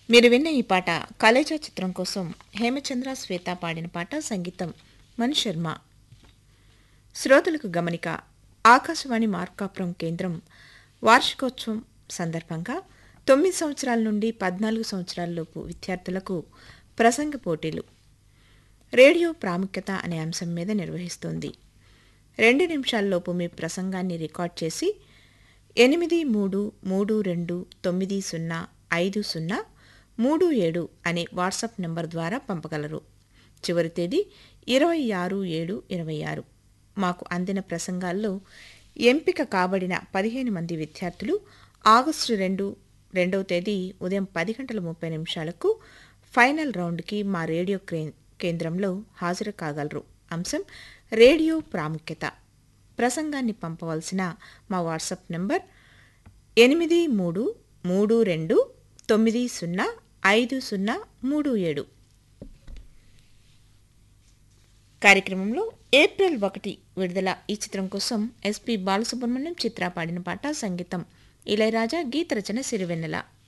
మీరు విన్న ఈ పాట కలేజా చిత్రం కోసం హేమచంద్ర శ్వేత పాడిన పాట సంగీతం మణి శర్మ శ్రోతలకు గమనిక ఆకాశవాణి మార్కాపురం కేంద్రం వార్షికోత్సవం సందర్భంగా తొమ్మిది సంవత్సరాల నుండి పద్నాలుగు సంవత్సరాలలోపు విద్యార్థులకు ప్రసంగ పోటీలు రేడియో ప్రాముఖ్యత అనే అంశం మీద నిర్వహిస్తోంది రెండు నిమిషాల్లోపు మీ ప్రసంగాన్ని రికార్డ్ చేసి ఎనిమిది మూడు మూడు రెండు తొమ్మిది సున్నా ఐదు సున్నా మూడు ఏడు అనే వాట్సాప్ నెంబర్ ద్వారా పంపగలరు చివరి తేదీ ఇరవై ఆరు ఏడు ఇరవై ఆరు మాకు అందిన ప్రసంగాల్లో ఎంపిక కాబడిన పదిహేను మంది విద్యార్థులు ఆగస్టు రెండు రెండవ తేదీ ఉదయం పది గంటల ముప్పై నిమిషాలకు ఫైనల్ రౌండ్కి మా రేడియో క్రే- కేంద్రంలో హాజరు కాగలరు అంశం రేడియో ప్రాముఖ్యత ప్రసంగాన్ని పంపవలసిన మా వాట్సాప్ నంబర్ ఎనిమిది మూడు మూడు రెండు తొమ్మిది సున్నా ఐదు సున్నా మూడు ఏడు కార్యక్రమంలో ఏప్రిల్ ఒకటి విడుదల ఈ చిత్రం కోసం ఎస్పి బాలసుబ్రహ్మణ్యం చిత్ర పాడిన పాట సంగీతం ఇళయరాజా గీత రచన సిరివెన్నెల